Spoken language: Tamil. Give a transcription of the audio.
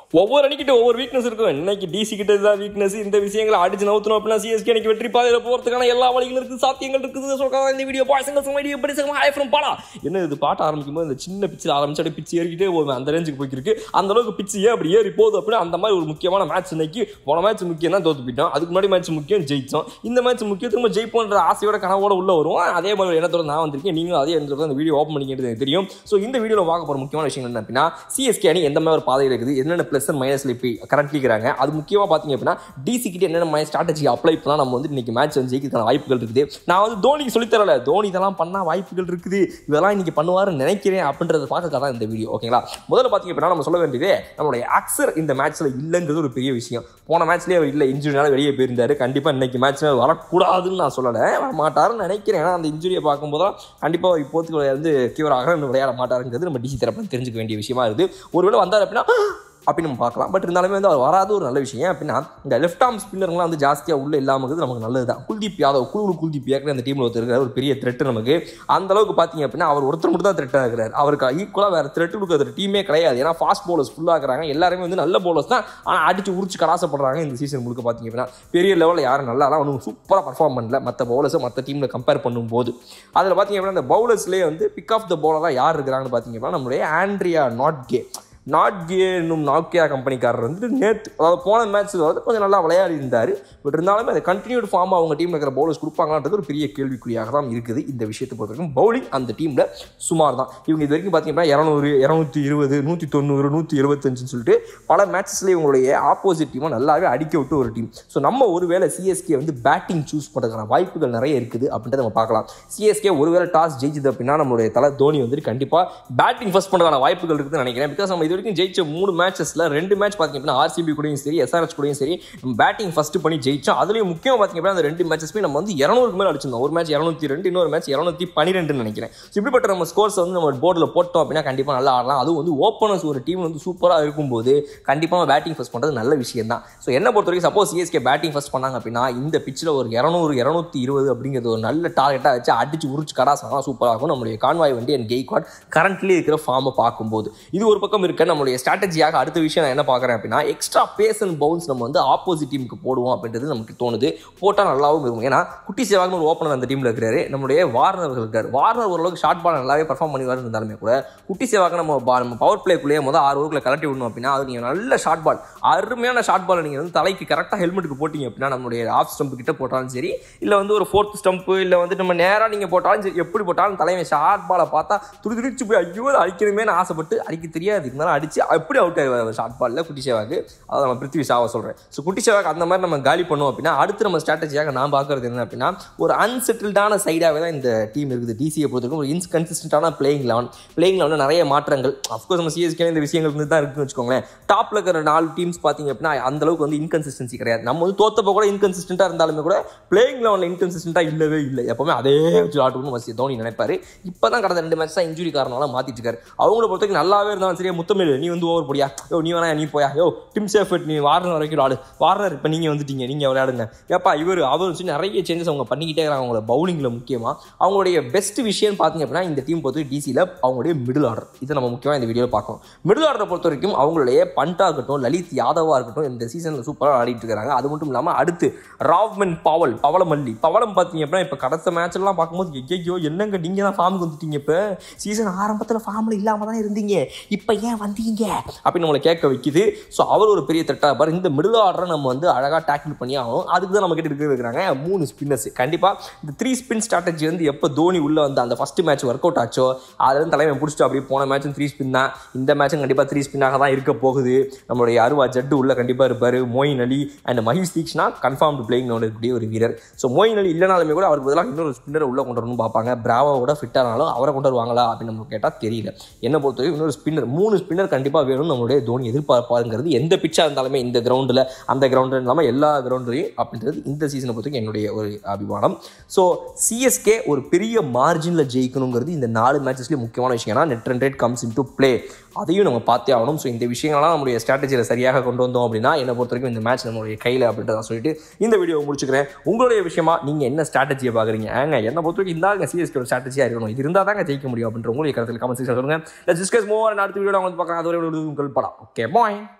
ஒவ்வொரு அணிக்கிட்ட ஒவ்வொரு வீக்னஸ் இருக்கும் இன்னைக்கு டிசி கிட்ட தான் வீக்னஸ் இந்த விஷயங்களை அடிச்சு நவுத்தணும் அப்படின்னா சிஎஸ்கே எனக்கு வெற்றி பாதையில் போகிறதுக்கான எல்லா வழிகளும் இருக்குது சாத்தியங்கள் இருக்குது சொல்றாங்க இந்த வீடியோ பாய்சங்கள் சமைடி எப்படி சகமா ஹை ஃப்ரம் பாலா என்ன இது பாட்டு ஆரம்பிக்கும் போது இந்த சின்ன பிச்சில் ஆரம்பிச்சு அப்படியே பிச்சு ஏறிக்கிட்டே போகும் அந்த ரேஞ்சுக்கு போய்க்கிருக்கு அந்த அளவுக்கு பிச்சு ஏன் அப்படி ஏறி போகுது அப்படின்னா அந்த மாதிரி ஒரு முக்கியமான மேட்ச் இன்னைக்கு போன மேட்ச் முக்கியம் தான் தோத்து போயிட்டோம் அதுக்கு முன்னாடி மேட்ச் முக்கியம் ஜெயிச்சோம் இந்த மேட்ச் முக்கியம் திரும்ப ஜெயிப்போன்ற ஆசையோட கனவோட உள்ள வருவோம் அதே மாதிரி என்னத்தோட நான் வந்திருக்கேன் நீங்களும் அதே இடத்துல இந்த வீடியோ ஓப்பன் பண்ணிக்கிறது எனக்கு தெரியும் ஸோ இந்த வீடியோவில் பார்க்க போகிற முக்கியமான விஷயம் என்ன அப்படின்னா சிஎஸ்கே அணி எந்த மாதிரி ஒரு பாதையில் இருக்குது என்னென்ன ப்ளஸ் அண்ட் மைனஸ்ல இப்போ கரண்ட்லி இருக்கிறாங்க அது முக்கியமாக பார்த்தீங்க அப்படின்னா டிசி கிட்ட என்னென்ன மாதிரி ஸ்ட்ராட்டஜி அப்ளை பண்ணால் நம்ம வந்து இன்னைக்கு மேட்ச் வந்து ஜெயிக்கிறதுக்கான வாய்ப்புகள் இருக்குது நான் வந்து தோனிக்கு சொல்லித் தரல தோனி இதெல்லாம் பண்ணால் வாய்ப்புகள் இருக்குது இதெல்லாம் இன்னைக்கு பண்ணுவாருன்னு நினைக்கிறேன் அப்படின்றத பார்க்க தான் இந்த வீடியோ ஓகேங்களா முதல்ல பார்த்தீங்க அப்படின்னா நம்ம சொல்ல வேண்டியது நம்மளுடைய அக்சர் இந்த மேட்ச்சில் இல்லைங்கிறது ஒரு பெரிய விஷயம் போன மேட்ச்லேயே அவர் இல்லை இன்ஜுரினால வெளியே போயிருந்தாரு கண்டிப்பாக இன்னைக்கு மேட்ச்சில் வரக்கூடாதுன்னு நான் சொல்லலை வர மாட்டாருன்னு நினைக்கிறேன் ஏன்னா அந்த இன்ஜுரியை பார்க்கும்போது தான் கண்டிப்பாக அவர் இப்போதைக்கு வந்து கியூர் ஆக விளையாட மாட்டாருங்கிறது நம்ம டிசி தரப்புல தெரிஞ்சுக்க வேண்டிய விஷயமா இருக்குது ஒருவேளை வந்தார் அப்படின்னா அப்படின்னு நம்ம பார்க்கலாம் பட் இருந்தாலுமே வந்து அவர் வராது ஒரு நல்ல விஷயம் ஏன் அப்படின்னா இந்த லெஃப்ட் ஆர்ம் ஸ்பின்னர்லாம் வந்து ஜாஸ்தியாக உள்ள இல்லாமல் இருக்கிறது நமக்கு நல்லது தான் குல்தீப் யாதவ் குழு குல்தீப் ஏற்கனவே அந்த டீமில் ஒருத்தர் இருக்கிறார் ஒரு பெரிய த்ரெட் நமக்கு அந்த அளவுக்கு பார்த்தீங்க அப்படின்னா அவர் ஒருத்தர் மட்டும் தான் த்ரெட்டாக இருக்கிறார் அவருக்கு ஈக்குவலாக வேறு த்ரெட் கொடுக்குற டீமே கிடையாது ஏன்னா ஃபாஸ்ட் பவுலர்ஸ் ஃபுல்லாக இருக்கிறாங்க எல்லாருமே வந்து நல்ல பவுலர்ஸ் தான் ஆனால் அடிச்சு உரிச்சு கடாசப்படுறாங்க இந்த சீசன் முழுக்க பார்த்தீங்க அப்படின்னா பெரிய லெவலில் யாரும் நல்லா ஒன்றும் சூப்பராக பர்ஃபார்ம் பண்ணல மற்ற பவுலர்ஸை மற்ற டீமில் கம்பேர் பண்ணும்போது அதில் பார்த்தீங்க அப்படின்னா அந்த பவுலர்ஸ்லேயே வந்து பிக் ஆஃப் த பவுலராக யார் இருக்கிறாங்கன்னு பார்த்தீங்க அப்படின்னா நம்மளுடைய ஆண்ட்ரியா நாட் கே நாட் கே என்னும் நாக்கியா கம்பெனிக்காரர் வந்து நேற்று அதாவது போன மேட்ச்சில் வந்து கொஞ்சம் நல்லா விளையாடி இருந்தார் பட் இருந்தாலுமே அதை கண்டினியூட் ஃபார்ம் அவங்க டீமில் இருக்கிற பவுலர்ஸ் கொடுப்பாங்கன்றது ஒரு பெரிய கேள்விக்குறியாக தான் இருக்குது இந்த விஷயத்தை பொறுத்த வரைக்கும் பவுலிங் அந்த டீமில் சுமார் தான் இவங்க இது வரைக்கும் பார்த்தீங்கன்னா இரநூறு இரநூத்தி இருபது நூற்றி தொண்ணூறு நூற்றி இருபத்தஞ்சுன்னு சொல்லிட்டு பல மேட்சஸ்லேயே இவங்களுடைய ஆப்போசிட் டீமை நல்லாவே அடிக்க விட்டு ஒரு டீம் ஸோ நம்ம ஒருவேளை சிஎஸ்கே வந்து பேட்டிங் சூஸ் பண்ணுறதுக்கான வாய்ப்புகள் நிறைய இருக்குது அப்படின்றத நம்ம பார்க்கலாம் சிஎஸ்கே ஒருவேளை டாஸ் ஜெயிச்சது அப்படின்னா நம்மளுடைய தலை தோனி வந்துட்டு கண்டிப்பாக பேட்டிங் ஃபர்ஸ்ட் பண்ணுறதுக்கான வாய்ப்புகள் இருக்குதுன்னு நினைக்கிறேன் பிகாஸ் நம்ம இது வரைக்கும் ஜெயிச்ச மூணு மேட்சஸில் ரெண்டு மேட்ச் பார்த்தீங்க அப்படின்னா ஆர்சிபி கூடயும் சரி எஸ்ஆர்எஸ் கூடயும் சரி நம்ம பேட்டிங் ஃபர்ஸ்ட் பண்ணி ஜெயிச்சோம் அதுலேயும் முக்கியமாக பார்த்தீங்க அப்படின்னா அந்த ரெண்டு மேட்சஸ்மே நம்ம வந்து இரநூறுக்கு மேலே அடிச்சிருந்தோம் ஒரு மேட்ச் இரநூத்தி ரெண்டு இன்னொரு மேட்ச் இரநூத்தி பன்னிரெண்டுன்னு நினைக்கிறேன் ஸோ இப்படிப்பட்ட நம்ம ஸ்கோர்ஸ் வந்து நம்ம போர்டில் போட்டோம் அப்படின்னா கண்டிப்பாக நல்லா ஆடலாம் அதுவும் வந்து ஓப்பனர்ஸ் ஒரு டீம் வந்து சூப்பராக இருக்கும்போது கண்டிப்பாக பேட்டிங் ஃபர்ஸ்ட் பண்ணுறது நல்ல விஷயம் தான் ஸோ என்ன பொறுத்த வரைக்கும் சப்போஸ் சிஎஸ்கே பேட்டிங் ஃபர்ஸ்ட் பண்ணாங்க அப்படின்னா இந்த பிச்சில் ஒரு இரநூறு இரநூத்தி இருபது அப்படிங்கிறது ஒரு நல்ல டார்கெட்டாக வச்சு அடிச்சு உரிச்சு கடாசனா சூப்பராக இருக்கும் நம்மளுடைய கான்வாய் வண்டி அண்ட் கெய்க்வாட் கரண்ட்லி இருக்கிற ஃபார்மை பார்க்கும்போது இது ஒரு பக்கம் இருக்க நம்மளுடைய ஸ்ட்ராட்டஜியாக அடுத்த விஷயம் நான் என்ன பார்க்குறேன் அப்படின்னா எக்ஸ்ட்ரா பேஸ் அண்ட் பவுன்ஸ் நம்ம வந்து ஆப்போசிட் டீமுக்கு போடுவோம் அப்படின்றது நமக்கு தோணுது போட்டால் நல்லாவும் இருக்கும் ஏன்னா குட்டி சேவாக ஒரு ஓப்பனர் அந்த டீமில் இருக்கிறாரு நம்மளுடைய வார்னர் அவர்கள் இருக்கார் வார்னர் ஓரளவுக்கு ஷார்ட் பால் நல்லாவே பர்ஃபார்ம் பண்ணிவாரு இருந்தாலுமே கூட குட்டி சேவாக நம்ம பா- நம்ம பவர் பிளேக்குள்ளேயே முதல் ஆறு ஓவருக்குள்ள கலட்டி விடணும் அப்படின்னா அது நீங்கள் நல்ல ஷார்ட் பால் அருமையான ஷார்ட் பால் நீங்கள் வந்து தலைக்கு கரெக்டாக ஹெல்மெட்டுக்கு போட்டிங்க அப்படின்னா நம்மளுடைய ஆஃப் ஸ்டம்ப் கிட்ட போட்டாலும் சரி இல்லை வந்து ஒரு ஃபோர்த் ஸ்டம்ப்பு இல்லை வந்து நம்ம நேராக நீங்கள் போட்டாலும் சரி எப்படி போட்டாலும் தலைமை ஷார்ட் பாலை பார்த்தா துடி துடிச்சு போய் ஐயோ அது அடிக்கணுமேனு ஆசைப்பட்டு அடிக்க தெரியாது இருந்தாலும் அடிச்சு எப்படி அவுட் ஆகிடுவார் ஷார்ட் பாலில் குட்டி சேவாக்கு அதை நம்ம பிருத்திவி ஷாவை சொல்கிறேன் ஸோ குட்டி சேவாக்கு அந்த மாதிரி நம்ம காலி பண்ணோம் அப்படின்னா அடுத்து நம்ம ஸ்ட்ராட்டஜியாக நான் பார்க்குறது என்ன அப்படின்னா ஒரு அன்செட்டில்டான சைடாகவே தான் இந்த டீம் இருக்குது டிசியை பொறுத்தவரைக்கும் ஒரு இன்கன்சிஸ்டண்டான பிளேயிங் லெவன் பிளேயிங் லெவனில் நிறைய மாற்றங்கள் அஃப்கோர்ஸ் நம்ம சிஎஸ்கே இந்த விஷயங்கள் வந்து தான் இருக்குன்னு வச்சுக்கோங்களேன் டாப்பில் இருக்கிற நாலு டீம்ஸ் பார்த்தீங்க அப்படின்னா அந்த அளவுக்கு வந்து இன்கன்சிஸ்டன்சி கிடையாது நம்ம வந்து தோத்தப்போ கூட இன்கன்சிஸ்டண்டாக இருந்தாலுமே கூட பிளேயிங் லெவனில் இன்கன்சிஸ்டண்டாக இல்லவே இல்லை எப்பவுமே அதே வச்சு ஆட்டணும்னு வச்சு தோனி நினைப்பாரு இப்போ தான் கடந்த ரெண்டு மேட்ச் தான் இன்ஜுரி காரணனால மாற்றிட்டு இருக்காரு அவங்கள பொறுத்த வரைக்கும் நல்லாவே இருந்தாலும் சரியா முத்தமிழ் நீ வந்து ஓவர் போடியா யோ நீ வேணா நீ போயா யோ டிம் சேஃபர்ட் நீ வார்னர் வரைக்கும் ஆடு வார்னர் இப்போ நீங்கள் வந்துட்டீங்க நீங்கள் விளையாடுங்க ஏப்பா இவர் அவர் சொல்லி நிறைய சேஞ்சஸ் அவங்க பண்ணிக்கிட்டே இருக்காங்க அவங்களோட பவுலிங்கில் முக்கியமாக அவங்களுடைய பெஸ்ட் விஷயம் பார்த்தீங்க அப்படின்னா இந்த டீம் பொறுத்த டிசியில் அவங்களுடைய மிடில் ஆர்டர் இதை நம்ம முக்கியமாக இந்த வீடியோவில் பார்க்கணும் மிடில் ஆர்டரை பொறுத்த வரைக்கும் அவங்களுடைய பண்டா இருக்கட்டும் லலித் யாதவா இருக்கட்டும் இந்த சீசனில் சூப்பராக ஆடிட்டு இருக்காங்க அது மட்டும் இல்லாமல் அடுத்து ராவ்மன் பவல் பவளமல்லி பவளம் பார்த்தீங்க அப்படின்னா இப்போ கடத்த மேட்ச்லாம் பார்க்கும்போது ஐயோ என்னங்க நீங்கள் தான் ஃபார்முக்கு வந்துட்டீங்க இப்போ சீசன் ஆரம்பத்தில் ஃபார்மில் இல்லாமல் தான் இருந்தீங்க இப்போ ஏன் வந்தீங்க அப்படின்னு நம்மளை கேட்க வைக்குது ஸோ அவர் ஒரு பெரிய த்ரெட்டாக இருப்பார் இந்த மிடில் ஆர்டரை நம்ம வந்து அழகாக டேக்கிள் பண்ணி ஆகணும் அதுக்கு தான் நம்ம கிட்ட இருக்க இருக்கிறாங்க மூணு ஸ்பின்னர்ஸ் கண்டிப்பாக இந்த த்ரீ ஸ்பின் ஸ்ட்ராட்டஜி வந்து எப்போ தோனி உள்ள வந்து அந்த ஃபஸ்ட்டு மேட்ச் ஒர்க் அவுட் ஆச்சோ அதுல இருந்து தலைமை பிடிச்சிட்டு அப்படியே போன மேட்சும் த்ரீ ஸ்பின் தான் இந்த மேட்சும் கண்டிப்பாக த்ரீ ஸ்பின்னாக தான் இருக்க போகுது நம்மளுடைய அருவா ஜட்டு உள்ள கண்டிப்பாக இருப்பார் Moeen Ali and Maheesh Theekshana confirm playing இருக்கக்கூடிய ஒரு வீரர் ஸோ மோயின் அலி இல்லைனாலுமே கூட அவருக்கு பதிலாக இன்னொரு ஸ்பின்னரை உள்ள கொண்டு வரணும்னு பார்ப்பாங்க பிராவோட ஃபிட்டானாலும் அவரை கொண்டு வருவாங்களா அப்படின்னு நம்ம கேட்டால் தெரியல என்ன பொறுத்தவரைக்கும் இன்னொரு ஸ்பின்னர் மூணு ஸ்பின்னர் கண்டிப்பாக வேணும் நம்மளுடைய தோனி எதிர்பார்ப்பாருங்கிறது எந்த பிச்சாக இருந்தாலுமே இந்த கிரவுண்டில் அந்த கிரவுண்டில் இல்லாமல் எல்லா கிரவுண்ட்லையும் அப்படின்றது இந்த சீசனை பொறுத்தவரைக்கும் என்னுடைய ஒரு அபிமானம் ஸோ சிஎஸ்கே ஒரு பெரிய மார்ஜினில் ஜெயிக்கணுங்கிறது இந்த நாலு மேட்சஸ்லேயும் முக்கியமான விஷயம் ஏன்னா net run rate comes in to play அதையும் நம்ம பார்த்தே ஆகணும் ஸோ இந்த விஷயங்கள்லாம் நம்மளுடைய ஸ்ட்ராட்டஜியில் சரியாக கொண்டு வந்தோம் அப்படின்னா என்னை பொறுத்த வரைக்கும் இந்த மேட்ச் நம்மளுடைய கையில் அப்படின்றத சொல்லிட்டு இந்த வீடியோவை முடிச்சுக்கிறேன் உங்களுடைய விஷயமா நீங்கள் என்ன ஸ்ட்ராட்டஜியை பார்க்குறீங்க ஏங்க என்னை பொறுத்த வரைக்கும் இந்தாங்க சிஎஸ்கே ஸ்ட்ராட்டஜியாக இருக்கணும் இது இருந்தால் தாங்க ஜெயிக்க முடியும் அப்படின்ற உங்களுடைய கருத்தில் கமெண்ட் செக்ஷன் சொல்லுங்கள் டிஸ்கஸ் மோர் அடுத்த வீடியோ வந்து பார்க்கலாம் அது வரை உங்கள் படம் ஓகே பாய்